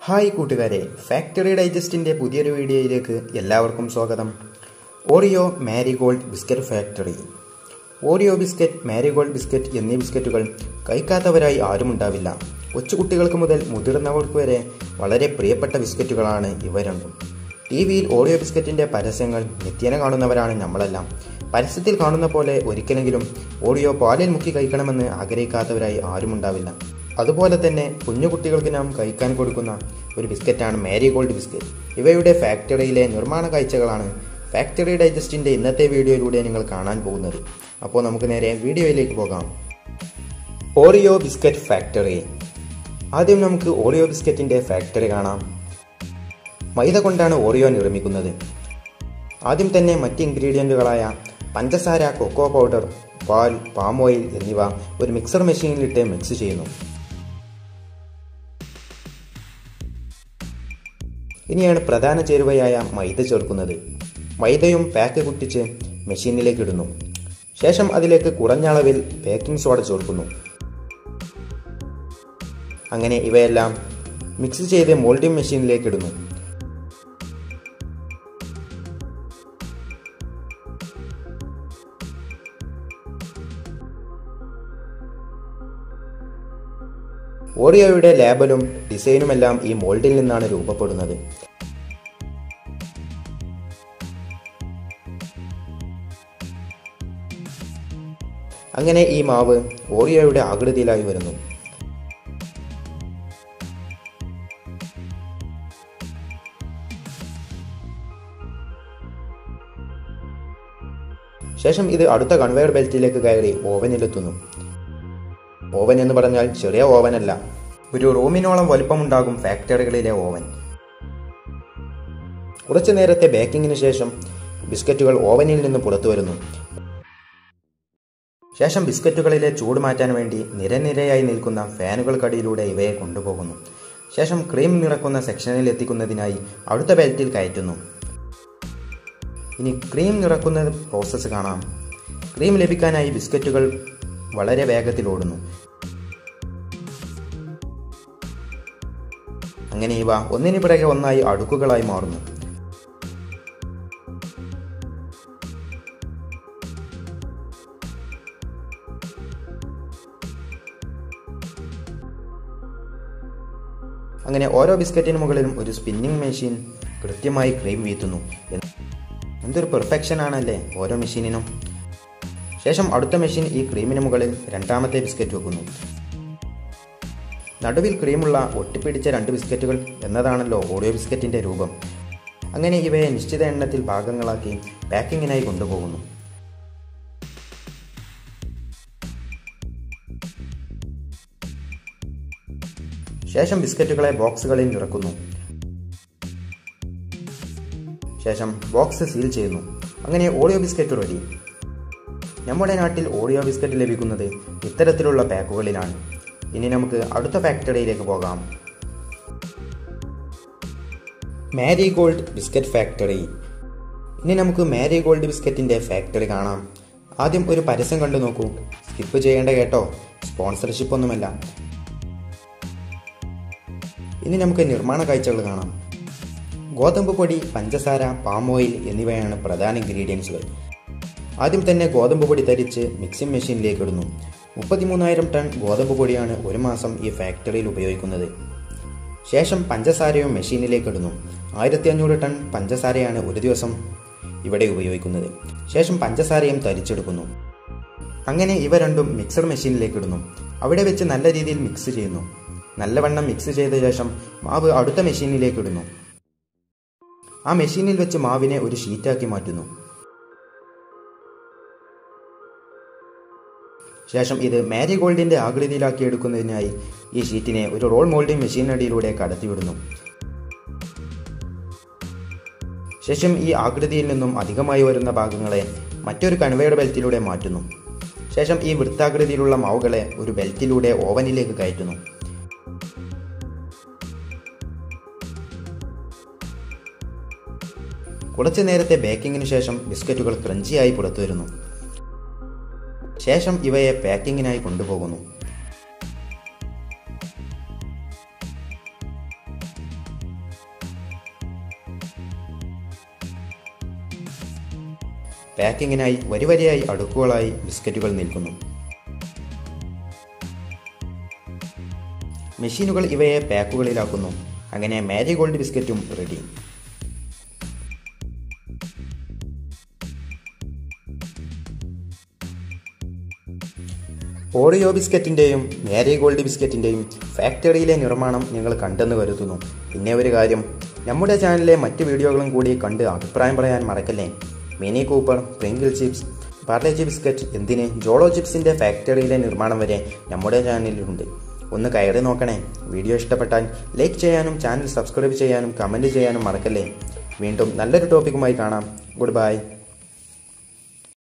hi കൂട്ടുകാരെ factory ഡൈജസ്റ്റിന്റെ പുതിയൊരു വീഡിയോയിലേക്ക് എല്ലാവർക്കും സ്വാഗതം Oreo Marigold biscuit factory Oreo biscuit Marigold biscuit എന്നീ ബിസ്ക്കറ്റുകൾ കഴിക്കാത്തവരായി ആരുമുണ്ടാവില്ല കൊച്ചുകുട്ടികൾക്ക് മുതൽ മുതിർന്നവർക്ക് വരെ വളരെ പ്രിയപ്പെട്ട ബിസ്ക്കറ്റുകളാണ് ഇവ രണ്ടും ടി വിയിൽ ഓറിയോ ബിസ്ക്കറ്റിന്റെ പരസ്യങ്ങൾ നിത്യേന കാണുന്നവരാണ് നമ്മളെല്ലാം പരസ്യത്തിൽ കാണുന്ന പോലെ ഒരിക്കലെങ്കിലും ഓറിയോ പാലിൽ മുക്കി കഴിക്കണമെന്ന് ആഗ്രഹിക്കാത്തവരായി ആരുമുണ്ടാവില്ല അതുപോലെ തന്നെ കുഞ്ഞു കുട്ടികൾക്ക് നാം കഴിക്കാൻ കൊടുക്കുന്ന ഒരു ബിസ്ക്കറ്റാണ് മാരിഗോൾഡ് ബിസ്ക്കറ്റ് ഇവയുടെ ഫാക്ടറിയിലെ നിർമ്മാണ കാഴ്ചകളാണ് ഫാക്ടറി ഡൈജസ്റ്റിന്റെ ഇന്നത്തെ വീഡിയോയിലൂടെ നിങ്ങൾ കാണാൻ പോകുന്നത് അപ്പോൾ നമുക്ക് നേരെ വീഡിയോയിലേക്ക് പോകാം ഓറിയോ ബിസ്ക്കറ്റ് ഫാക്ടറി ആദ്യം നമുക്ക് ഓറിയോ ബിസ്ക്കറ്റിന്റെ ഫാക്ടറി കാണാം മൈദ കൊണ്ടാണ് ഓറിയോ നിർമ്മിക്കുന്നത് ആദ്യം തന്നെ മറ്റ് ഇൻഗ്രീഡിയൻറ്റുകളായ പഞ്ചസാര കൊക്കോ പൗഡർ പാൽ പാം ഓയിൽ എന്നിവ ഒരു മിക്സർ മെഷീനിലിട്ട് മിക്സ് ചെയ്യുന്നു ഇനിയാണ് പ്രധാന ചേരുവയായ മൈദ ചേർക്കുന്നത് മൈദയും പാക്ക് കുട്ടിച്ച് മെഷീനിലേക്ക് ഇടുന്നു ശേഷം അതിലേക്ക് കുറഞ്ഞ അളവിൽ ബേക്കിംഗ് സോഡ ചേർക്കുന്നു അങ്ങനെ ഇവയെല്ലാം മിക്സ് ചെയ്ത് മോൾഡിംഗ് മെഷീനിലേക്ക് ഇടുന്നു ഓറിയോയുടെ ലേബലും ഡിസൈനുമെല്ലാം ഈ മോൾഡിൽ നിന്നാണ് രൂപപ്പെടുന്നത് അങ്ങനെ ഈ മാവ് ഓറിയോയുടെ ആകൃതിയിലായി വരുന്നു ശേഷം ഇത് അടുത്ത കൺവെയർ ബെൽറ്റിലേക്ക് കയറി ഓവനിലെത്തുന്നു ഓവൻ എന്ന് പറഞ്ഞാൽ ചെറിയ ഓവനല്ല ഒരു റൂമിനോളം വലുപ്പമുണ്ടാകും ഫാക്ടറികളിലെ ഓവൻ കുറച്ചു നേരത്തെ ബേക്കിങ്ങിന് ശേഷം ബിസ്ക്കറ്റുകൾ ഓവനിൽ നിന്ന് പുറത്തു വരുന്നു ശേഷം ബിസ്ക്കറ്റുകളിലെ ചൂട് മാറ്റാൻ വേണ്ടി നിരനിരയായി നിൽക്കുന്ന ഫാനുകൾക്കടിയിലൂടെ ഇവയെ കൊണ്ടുപോകുന്നു ശേഷം ക്രീം നിറക്കുന്ന സെക്ഷനിൽ എത്തിക്കുന്നതിനായി അടുത്ത ബെൽറ്റിൽ കയറ്റുന്നു ഇനി ക്രീം നിറക്കുന്ന പ്രോസസ്സ് കാണാം ക്രീം ലഭിക്കാനായി ബിസ്ക്കറ്റുകൾ വളരെ വേഗത്തിൽ ഓടുന്നു അങ്ങനെ ഇവ ഒന്നിനു പിറകെ ഒന്നായി അടുക്കുകളായി മാറുന്നു അങ്ങനെ ഓരോ ബിസ്ക്കറ്റിന് മുകളിലും ഒരു സ്പിന്നിങ് മെഷീൻ കൃത്യമായി ക്രീം വീത്തുന്നു എന്തൊരു പെർഫെക്ഷൻ ആണല്ലേ ഓരോ മെഷീനിനും ശേഷം അടുത്ത മെഷീൻ ഈ ക്രീമിന് മുകളിൽ രണ്ടാമത്തെ ബിസ്ക്കറ്റ് വെക്കുന്നു നടുവിൽ ക്രീമുള്ള ഒട്ടിപ്പിടിച്ച രണ്ട് ബിസ്ക്കറ്റുകൾ എന്നതാണല്ലോ ഓഡിയോ ബിസ്ക്കറ്റിന്റെ രൂപം അങ്ങനെ ഇവയെ നിശ്ചിത എണ്ണത്തിൽ ഭാഗങ്ങളാക്കി പാക്കിങ്ങിനായി കൊണ്ടുപോകുന്നു ശേഷം ബിസ്ക്കറ്റുകളെ ബോക്സുകളിൽ നിറക്കുന്നു ശേഷം ബോക്സ് സീൽ ചെയ്യുന്നു അങ്ങനെ ഓഡിയോ ബിസ്ക്കറ്റ് റെഡി നമ്മുടെ നാട്ടിൽ ഓഡിയോ ബിസ്ക്കറ്റ് ലഭിക്കുന്നത് ഇത്തരത്തിലുള്ള പാക്കുകളിലാണ് ഇനി നമുക്ക് അടുത്ത ഫാക്ടറിയിലേക്ക് പോകാം മാരി ഗോൾഡ് ബിസ്ക്കറ്റ് ഫാക്ടറി ഇനി നമുക്ക് മാരി ഗോൾഡ് ബിസ്ക്കറ്റിന്റെ ഫാക്ടറി കാണാം ആദ്യം ഒരു പരസ്യം കണ്ടു നോക്കൂ സ്കിപ്പ് ചെയ്യേണ്ട കേട്ടോ സ്പോൺസർഷിപ്പ് ഒന്നുമല്ല ഇനി നമുക്ക് നിർമ്മാണ കാഴ്ചകൾ കാണാം ഗോതമ്പ് പൊടി പഞ്ചസാര പാം ഓയിൽ എന്നിവയാണ് പ്രധാന ഇൻഗ്രീഡിയൻസുകൾ ആദ്യം തന്നെ ഗോതമ്പ് പൊടി തരിച്ച് മിക്സിംഗ് മെഷീനിലേക്ക് ഇടുന്നു മുപ്പത്തിമൂന്നായിരം ടൺ ഗോതമ്പ് പൊടിയാണ് ഒരു മാസം ഈ ഫാക്ടറിയിൽ ഉപയോഗിക്കുന്നത് ശേഷം പഞ്ചസാരയും മെഷീനിലേക്ക് ഇടുന്നു ആയിരത്തി അഞ്ഞൂറ് ടൺ പഞ്ചസാരയാണ് ഒരു ദിവസം ഇവിടെ ഉപയോഗിക്കുന്നത് ശേഷം പഞ്ചസാരയും തരിച്ചെടുക്കുന്നു അങ്ങനെ ഇവ രണ്ടും മിക്സർ മെഷീനിലേക്ക് ഇടുന്നു അവിടെ വെച്ച് നല്ല രീതിയിൽ മിക്സ് ചെയ്യുന്നു നല്ലവണ്ണം മിക്സ് ചെയ്ത ശേഷം മാവ് അടുത്ത മെഷീനിലേക്ക് ഇടുന്നു ആ മെഷീനിൽ വെച്ച് മാവിനെ ഒരു ഷീറ്റാക്കി മാറ്റുന്നു ശേഷം ഇത് മാരിഗോൾഡിന്റെ ആകൃതിയിലാക്കി എടുക്കുന്നതിനായി ഈ ഷീറ്റിനെ ഒരു റോൾ മോൾഡിംഗ് മെഷീനടിയിലൂടെ കടത്തിവിടുന്നു ശേഷം ഈ ആകൃതിയിൽ നിന്നും അധികമായി വരുന്ന ഭാഗങ്ങളെ മറ്റൊരു കൺവെയർ ബെൽറ്റിലൂടെ മാറ്റുന്നു ശേഷം ഈ വൃത്താകൃതിയിലുള്ള മാവുകളെ ഒരു ബെൽറ്റിലൂടെ ഓവനിലേക്ക് കയറ്റുന്നു കുറച്ചു നേരത്തെ ബേക്കിങ്ങിന് ശേഷം ബിസ്ക്കറ്റുകൾ ക്രഞ്ചിയായി പുറത്തു വരുന്നു ശേഷം ഇവയെ പാക്കിങ്ങിനായി കൊണ്ടുപോകുന്നു പാക്കിങ്ങിനായി വരിവരിയായി അടുക്കുകളായി ബിസ്ക്കറ്റുകൾ നിൽക്കുന്നു മെഷീനുകൾ ഇവയെ പാക്കുകളിലാക്കുന്നു അങ്ങനെ മാരിഗോൾഡ് ബിസ്ക്കറ്റും റെഡി ഓറിയോ ബിസ്ക്കറ്റിൻ്റെയും മാരിഗോൾഡ് ബിസ്ക്കറ്റിൻ്റെയും ഫാക്ടറിയിലെ നിർമ്മാണം നിങ്ങൾ കണ്ടെന്ന് കരുതുന്നു പിന്നെ ഒരു കാര്യം നമ്മുടെ ചാനലിലെ മറ്റ് വീഡിയോകളും കൂടി കണ്ട് അഭിപ്രായം പറയാൻ മറക്കല്ലേ Mini Cooper Pringle chips Parle G biscuit എന്തിന് ജോളോ ചിപ്സിൻ്റെ ഫാക്ടറിയിലെ നിർമ്മാണം വരെ നമ്മുടെ ചാനലിലുണ്ട് ഒന്ന് കയറി നോക്കണേ വീഡിയോ ഇഷ്ടപ്പെട്ടാൽ ലൈക്ക് ചെയ്യാനും ചാനൽ സബ്സ്ക്രൈബ് ചെയ്യാനും കമൻറ്റ് ചെയ്യാനും മറക്കല്ലേ വീണ്ടും നല്ലൊരു ടോപ്പിക്കുമായി കാണാം ഗുഡ് ബൈ